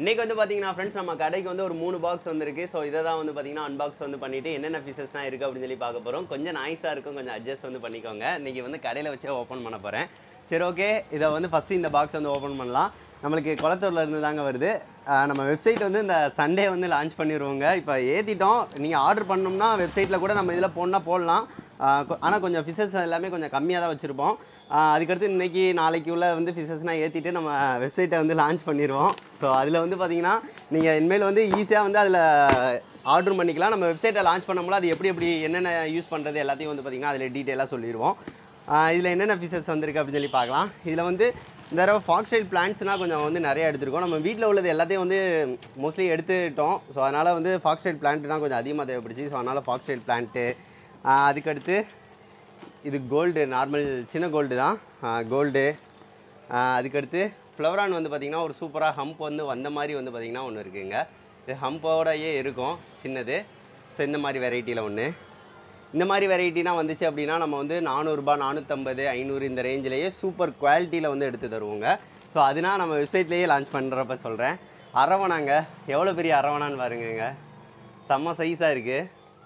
இன்னைக்கு வந்து பார்த்தீங்கன்னா ஃப்ரெண்ட்ஸ் நம்ம கடைக்கு வந்து ஒரு மூணு பாக்ஸ் வந்திருக்கு ஸோ இதை தான் வந்து பார்த்தீங்கன்னா அன்பாக்ஸ் வந்து பண்ணிட்டு என்னென்ன ஃபீச்சர்ஸ்லாம் இருக்குது அப்படின்னு சொல்லி பார்க்க போகிறோம் கொஞ்சம் நாய்ஸாக இருக்கும் கொஞ்சம் அட்ஜஸ்ட் வந்து பண்ணிக்கோங்க இன்னைக்கு வந்து கடையில் வச்சே ஓப்பன் பண்ண போகிறேன் சரி ஓகே இதை வந்து ஃபஸ்ட்டு இந்த பாக்ஸ் வந்து ஓப்பன் பண்ணலாம் நம்மளுக்கு குளத்தூர்ல இருந்து தாங்க வருது ஆஹ் நம்ம வெப்சைட் வந்து இந்த சண்டே வந்து லான்ச் பண்ணிடுவோங்க இப்போ ஏற்றிட்டோம் நீங்கள் ஆர்டர் பண்ணோம்னா வெப்சைட்டில் கூட நம்ம இதில் போடணும்னா போடலாம் ஆனால் கொஞ்சம் ஃபிஷஸ் எல்லாமே கொஞ்சம் கம்மியாக தான் வச்சுருப்போம் அதுக்கடுத்து இன்னைக்கு நாளைக்கு உள்ள வந்து ஃபிஷஸ்னால் ஏற்றிட்டு நம்ம வெப்சைட்டை வந்து லான்ச் பண்ணிடுவோம் ஸோ அதில் வந்து பார்த்தீங்கன்னா நீங்கள் இனிமேல் வந்து ஈஸியாக வந்து அதில் ஆர்டர் பண்ணிக்கலாம் நம்ம வெப்சைட்டை லான்ச் பண்ணும்போது அது எப்படி எப்படி என்னென்ன யூஸ் பண்ணுறது எல்லாத்தையும் வந்து பார்த்திங்கன்னா அதில் டீட்டெயிலாக சொல்லிடுவோம் இதில் என்னென்ன ஃபீச்சர்ஸ் வந்திருக்கு அப்படின்னு சொல்லி பார்க்கலாம் இதில் வந்து இந்த தடவை ஃபாக்ஸ்டைல் பிளான்ட்ஸ்னால் கொஞ்சம் வந்து நிறைய எடுத்திருக்கோம் நம்ம வீட்டில் உள்ளது எல்லாத்தையும் வந்து மோஸ்ட்லி எடுத்துட்டோம் ஸோ அதனால் வந்து ஃபாக்ஸ்டைல் பிளான்ட்னா கொஞ்சம் அதிகமாக தேவைப்படுச்சு ஸோ அதனால் ஃபாக்ஸ்டைல் பிளான்ட்டு அதுக்கடுத்து இது கோல்டு நார்மல் சின்ன கோல்டு தான் கோல்டு அதுக்கடுத்து ஃப்ளவரான் வந்து பார்த்திங்கன்னா ஒரு சூப்பராக ஹம்ப் வந்து வந்த மாதிரி வந்து பார்த்திங்கன்னா ஒன்று இருக்குங்க இது ஹம்போடையே இருக்கும் சின்னது ஸோ இந்த மாதிரி வெரைட்டியில் ஒன்று இந்த மாதிரி வெரைட்டினா வந்துச்சு அப்படின்னா நம்ம வந்து நானூறுரூபா நானூற்றம்பது ஐநூறு இந்த ரேஞ்சிலேயே சூப்பர் குவாலிட்டியில் வந்து எடுத்து தருவோங்க ஸோ அதுனா நம்ம வெப்சைட்லேயே லான்ச் பண்ணுறப்ப சொல்கிறேன் அரவணாங்க எவ்வளோ பெரிய அரவணான்னு பாருங்கங்க செம்ம சைஸாக இருக்குது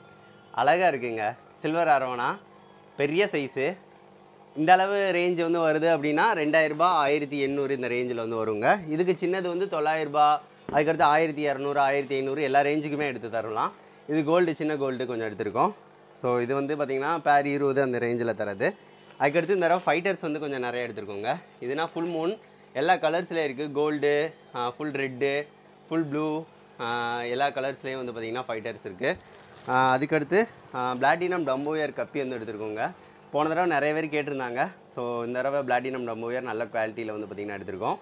அழகாக இருக்குங்க சில்வர் அரவணா பெரிய சைஸு இந்த அளவு ரேஞ்ச் வந்து வருது அப்படின்னா ரெண்டாயிரரூபா ஆயிரத்தி எண்ணூறு இந்த ரேஞ்சில் வந்து வருங்க இதுக்கு சின்னது வந்து தொள்ளாயிரரூபா அதுக்கடுத்து ஆயிரத்தி இரநூறு ஆயிரத்தி ஐநூறு எல்லா ரேஞ்சுக்குமே எடுத்து தரலாம் இது கோல்டு சின்ன கோல்டு கொஞ்சம் எடுத்திருக்கோம் ஸோ இது வந்து பார்த்திங்கன்னா பேர் இருபது அந்த ரேஞ்சில் தரது அதுக்கடுத்து இந்த தடவை ஃபைட்டர்ஸ் வந்து கொஞ்சம் நிறைய எடுத்திருக்கோங்க இதுனா ஃபுல் மூன் எல்லா கலர்ஸ்லேயும் இருக்குது gold full red full blue எல்லா கலர்ஸ்லேயும் வந்து பார்த்திங்கன்னா ஃபைட்டர்ஸ் இருக்குது அதுக்கடுத்து பிளாட்டினம் டம்போயர் கப்பி வந்து எடுத்திருக்கோங்க போன தடவை நிறைய பேர் கேட்டிருந்தாங்க ஸோ இந்த தடவை பிளாட்டினம் டம்போயர் நல்ல குவாலிட்டியில் வந்து பார்த்திங்கன்னா எடுத்திருக்கோம்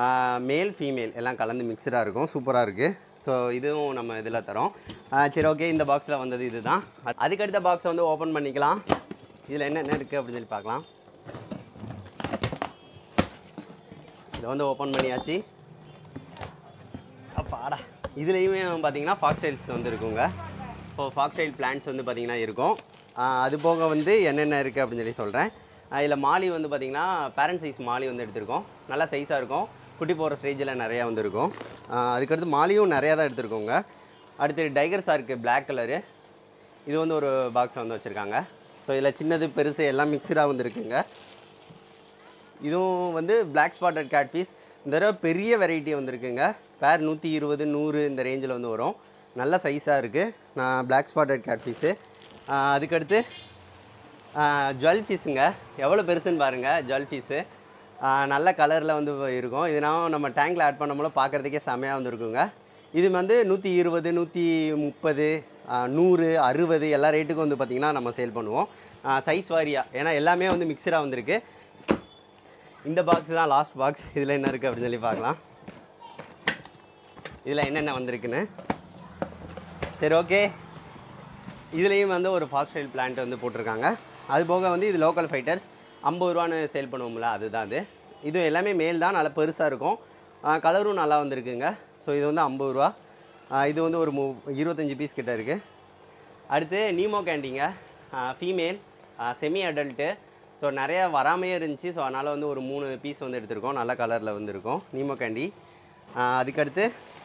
மேல் ஃபீமேல் எல்லாம் கலந்து மிக்சடாக இருக்கும் சூப்பராக இருக்குது ஸோ இதுவும் நம்ம இதில் தரோம் ஆ, சரி ஓகே இந்த பாக்ஸில் வந்தது இதுதான் அதுக்கடுத்த பாக்ஸை வந்து ஓப்பன் பண்ணிக்கலாம் இதில் என்னென்ன இருக்குது அப்படின்னு சொல்லி பார்க்கலாம் இதை வந்து ஓப்பன் பண்ணியாச்சு அப்பாடா இதுலேயுமே பார்த்தீங்கன்னா ஃபாக்ஸ்டைல்ஸ் வந்து இருக்குங்க இப்போ ஃபாக்ஸ்டைல் பிளான்ட்ஸ் வந்து பார்த்தீங்கன்னா இருக்கும் ஆஹ் அது போக வந்து என்னென்ன இருக்குது அப்படின்னு சொல்லி சொல்கிறேன் இதில் மாலி வந்து பார்த்தீங்கன்னா பேரண்ட் சைஸ் மாலி வந்து எடுத்திருக்கோம் நல்லா சைஸாக இருக்கும் குட்டி போகிற ஸ்டேஜில் நிறையா வந்து இருக்கும் ஆஹ் அதுக்கடுத்து மாலியும் நிறையா தான் எடுத்திருக்கோங்க அடுத்து டைகர்ஸாக இருக்குது Black கலரு இது வந்து ஒரு பாக்ஸில் வந்து வச்சுருக்காங்க ஸோ இதில் சின்னது பெருசு எல்லாம் மிக்சடாக வந்து இருக்குங்க இதுவும் வந்து Black ஸ்பாட்டட் catfish இந்த தடவை பெரிய வெரைட்டி வந்திருக்குங்க பேர் நூற்றி இருபது நூறு இந்த ரேஞ்சில் வந்து வரும் நல்ல சைஸாக இருக்குது நான் Black ஸ்பாட்டட் catfish ஆஹ் அதுக்கடுத்து ஜுவல் ஃபிஷ்ஷுங்க எவ்வளோ பெருசுன்னு பாருங்கள் ஜுவல் ஃபிஷ்ஷு நல்ல கலரில் வந்து இருக்கும் இதனால் நம்ம டேங்கில் ஆட் பண்ணும்போது பார்க்குறதுக்கே செமையாக வந்து இருக்குங்க இது வந்து நூற்றி இருபது நூற்றி முப்பது நூறு அறுபது எல்லா ரேட்டுக்கும் வந்து பார்த்திங்கன்னா நம்ம சேல் பண்ணுவோம் சைஸ் வாரியாக ஏன்னா எல்லாமே வந்து மிக்சராக வந்திருக்கு இந்த பாக்ஸ் தான் லாஸ்ட் பாக்ஸ் இதில் என்ன இருக்குது அப்படின்னு சொல்லி பார்க்கலாம் இதில் என்னென்ன வந்திருக்குன்னு சரி ஓகே இதுலேயும் வந்து ஒரு ஃபாக்ஸ்டைல் பிளான்ட் வந்து போட்டிருக்காங்க அது போக வந்து இது லோக்கல் ஃபைட்டர்ஸ் ஐம்பது ரூபான்னு சேல் பண்ணுவோம்ல அதுதான் அது இது எல்லாமே மேல் தான் நல்லா பெருசாக இருக்கும் கலரும் நல்லா வந்திருக்குங்க ஸோ இது வந்து ஐம்பது ரூபா ஆ, இது வந்து ஒரு மு இருபத்தஞ்சி பீஸ் கிட்ட இருக்குது அடுத்து நீமோ கேண்டிங்க ஃபீமேல் செமி அடல்ட்டு ஸோ நிறைய வராமையே இருந்துச்சு ஸோ அதனால் வந்து ஒரு மூணு பீஸ் வந்து எடுத்திருக்கோம் நல்ல கலரில் வந்துருக்கும் நீமோ கேண்டி அதுக்கடுத்து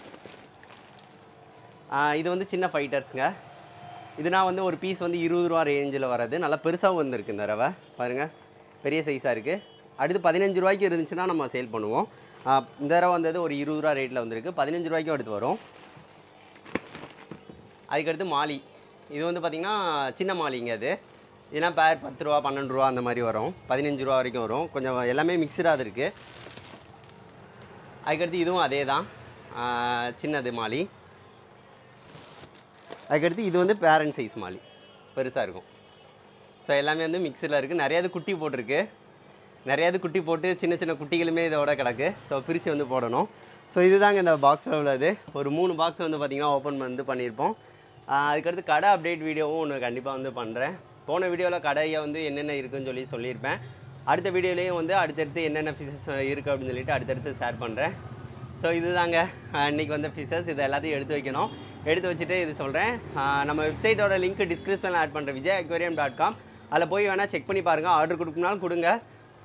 ஆ, இது வந்து சின்ன ஃபைட்டர்ஸுங்க இதுனா வந்து ஒரு பீஸ் வந்து இருபது ரூபா ரேஞ்சில் வர்றது நல்லா பெருசாகவும் வந்திருக்கு இந்த தடவை பாருங்கள் பெரிய சைஸாக இருக்குது அடுத்து பதினஞ்சு ரூபாய்க்கு இருந்துச்சுன்னா நம்ம சேல் பண்ணுவோம் ஆ, இந்த தடவை வந்தது ஒரு இருபது ரூபா ரேட்டில் வந்திருக்கு பதினஞ்சு ரூபாய்க்கும் எடுத்து வரும் அதுக்கடுத்து மாலி இது வந்து பார்த்திங்கன்னா சின்ன மாலிங்க அது இதுனா பேர் பத்து ரூபா பன்னெண்டு ரூபா அந்த மாதிரி வரும் பதினஞ்சு ரூபா வரைக்கும் வரும் கொஞ்சம் எல்லாமே மிக்சடாக இருக்குது அதுக்கடுத்து இதுவும் அதே தான் ஆ, சின்னது மாலி அதுக்கடுத்து இது வந்து பேரண்ட் சைஸ் மாலி பெருசாக இருக்கும் ஸோ எல்லாமே வந்து மிக்சரில் இருக்குது நிறையாது குட்டி போட்டிருக்கு நிறையாது குட்டி போட்டு சின்ன சின்ன குட்டிகளுமே இதோட கிடக்கு ஸோ பிரித்து வந்து போடணும் ஸோ இதுதாங்க இந்த பாக்ஸில் உள்ளது ஒரு மூணு பாக்ஸ் வந்து பார்த்திங்கன்னா ஓப்பன் வந்து பண்ணியிருப்போம் ஆஹ் அதுக்கடுத்து கடை அப்டேட் வீடியோவும் ஒன்று கண்டிப்பாக வந்து பண்ணுறேன் போன வீடியோவில் கடையை வந்து என்னென்ன இருக்குன்னு சொல்லி சொல்லியிருப்பேன் அடுத்த வீடியோலேயும் வந்து அடுத்தடுத்து என்னென்ன ஃபிஷஸ் இருக்குது அப்படின்னு சொல்லிட்டு அடுத்தடுத்து ஷேர் பண்ணுறேன் ஸோ இதுதாங்க ஆஹ் இன்னைக்கு வந்த ஃபிஷஸ் இது எல்லாத்தையும் எடுத்து வைக்கணும் எடுத்து வச்சுட்டு இது சொல்கிறேன் நம்ம வெப்சைட்டோட லிங்க் டிஸ்கிரிப்ஷனில் ஆட் பண்ணுறேன் விஜய் அக்வேரியம் டாட் காம் அதில் போய் வேணால் செக் பண்ணி பாருங்கள் ஆர்டர் கொடுக்கணும்னாலும் கொடுங்க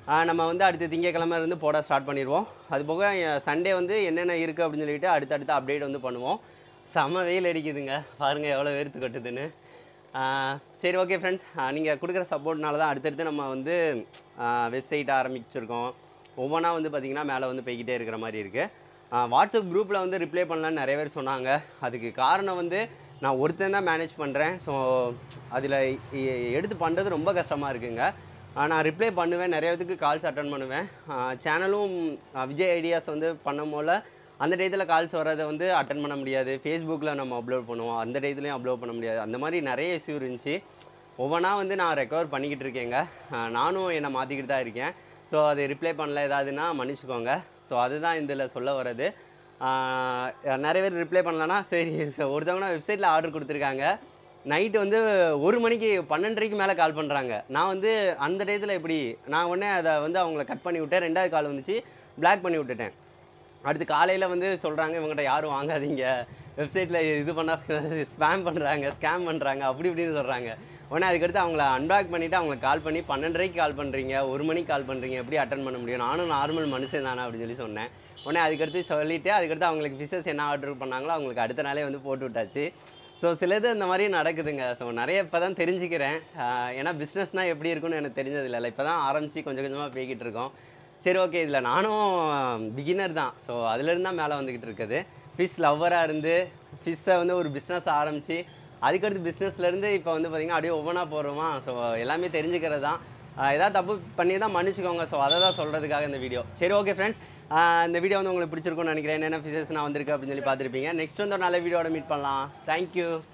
ஆஹ் நம்ம வந்து அடுத்த திங்கக்கிழமை இருந்து போட ஸ்டார்ட் பண்ணிடுவோம் அது போக சண்டே வந்து என்னென்ன இருக்குது அப்படின்னு சொல்லிட்டு அடுத்தடுத்து அப்டேட் வந்து பண்ணுவோம் செம வெயில் அடிக்குதுங்க பாருங்கள் எவ்வளோ வேர்த்து கொட்டுதுன்னு ஆஹ் சரி ஓகே ஃப்ரெண்ட்ஸ் நீங்கள் கொடுக்குற சப்போர்ட்னால தான் அடுத்தடுத்து நம்ம வந்து வெப்சைட் ஆரம்பிச்சிருக்கோம் ஒவ்வொன்றா வந்து பார்த்திங்கன்னா மேலே வந்து போய்கிட்டே இருக்கிற மாதிரி இருக்குது வாட்ஸ்அப் குரூப்பில் வந்து ரிப்ளை பண்ணலான்னு நிறைய பேர் சொன்னாங்க அதுக்கு காரணம் வந்து நான் ஒருத்தன் தான் மேனேஜ் பண்ணுறேன் ஸோ அதில் எடுத்து பண்ணுறது ரொம்ப கஷ்டமாக இருக்குங்க ஆஹ் நான் ரிப்ளை பண்ணுவேன் நிறைய பேத்துக்கு கால்ஸ் அட்டன் பண்ணுவேன் சேனலும் விஜய் ஐடியாஸ் வந்து பண்ணும் போல் அந்த டயத்தில் கால்ஸ் வர்றதை வந்து அட்டன் பண்ண முடியாது ஃபேஸ்புக்கில் நம்ம அப்லோட் பண்ணுவோம் அந்த டயத்துலையும் அப்லோட் பண்ண முடியாது அந்த மாதிரி நிறைய இஷ்யூ இருந்துச்சு ஒவ்வொன்றா வந்து நான் ரெக்கவர் பண்ணிக்கிட்டு இருக்கேங்க ஆஹ் நானும் என்னை மாற்றிக்கிட்டு தான் இருக்கேன் ஸோ அது ரிப்ளை பண்ணல ஏதாவதுன்னா மன்னிச்சுக்கோங்க ஸோ அதுதான் இதில் சொல்ல வர்றது ஆஹ் நிறைய பேர் ரிப்ளை பண்ணலன்னா சரி so ஒருத்தவங்க வெப்சைட்டில் ஆர்டர் கொடுத்துருக்காங்க நைட்டு வந்து ஒரு மணிக்கு பன்னெண்டரைக்கு மேலே கால் பண்ணுறாங்க நான் வந்து அந்த டயத்தில் எப்படி நான் உடனே அதை வந்து அவங்கள கட் பண்ணி விட்டேன் ரெண்டாவது கால் வந்துச்சு பிளாக் பண்ணி விட்டுட்டேன் அடுத்து காலையில் வந்து சொல்கிறாங்க இவங்ககிட்ட யாரும் வாங்காதீங்க வெப்சைட்டில் இது பண்ணால் ஸ்பேம் பண்ணுறாங்க ஸ்கேம் பண்ணுறாங்க அப்படி இப்படின்னு சொல்கிறாங்க உடனே அதுக்கடுத்து அவங்கள அன்பாக் பண்ணிவிட்டு அவங்களுக்கு கால் பண்ணி பன்னெண்டரைக்கு கால் பண்ணுறீங்க ஒரு மணிக்கு கால் பண்ணுறீங்க எப்படி அட்டன் பண்ண முடியும் நானும் நார்மல் மனுஷன் தானே அப்படின்னு சொல்லி சொன்னேன் உடனே அதுக்கடுத்து சொல்லிவிட்டு அதுக்கடுத்து அவங்களுக்கு ஃபிஷஸ் என்ன ஆர்டர் பண்ணாங்களோ அவங்களுக்கு அடுத்த நாளே வந்து போட்டு விட்டாச்சு ஸோ சிலது இந்த மாதிரி நடக்குதுங்க ஸோ நிறைய இப்போ தான் தெரிஞ்சுக்கிறேன் ஆஹ் ஏன்னா பிஸ்னஸ்னால் எப்படி இருக்குன்னு எனக்கு தெரிஞ்சதில்லை இப்போ தான் ஆரம்பித்து கொஞ்சம் கொஞ்சமாக போய்கிட்டு இருக்கோம் சரி ஓகே இதில் நானும் பிகினர் தான் ஸோ அதுலேருந்து தான் மேலே வந்துக்கிட்டு இருக்குது ஃபிஷ் லவ்வராக இருந்து ஃபிஷ்ஷை வந்து ஒரு பிஸ்னஸ் ஆரம்பித்து அதுக்கடுத்து பிஸ்னஸ்லேருந்து இப்போ வந்து பார்த்திங்கன்னா அப்படியே ஒவ்வொன்றா போகிறோமா ஸோ எல்லாமே தெரிஞ்சுக்கிறது தான் ஆஹ் ஏதாவது தப்பு பண்ணி தான் மன்னிச்சுக்கோங்க ஸோ அதை தான் சொல்கிறதுக்காக இந்த வீடியோ சரி ஓகே ஃப்ரெண்ட்ஸ் இந்த வீடியோ வந்து உங்களுக்கு பிடிச்சிருக்கும்னு நினைக்கிறேன் என்னென்ன ஃபிஷஸ் நான் வந்திருக்கு அப்படின்னு சொல்லி பார்த்துருப்பீங்க நெக்ஸ்ட் வந்து ஒரு நல்ல வீடியோட மீட் பண்ணலாம் தேங்க்யூ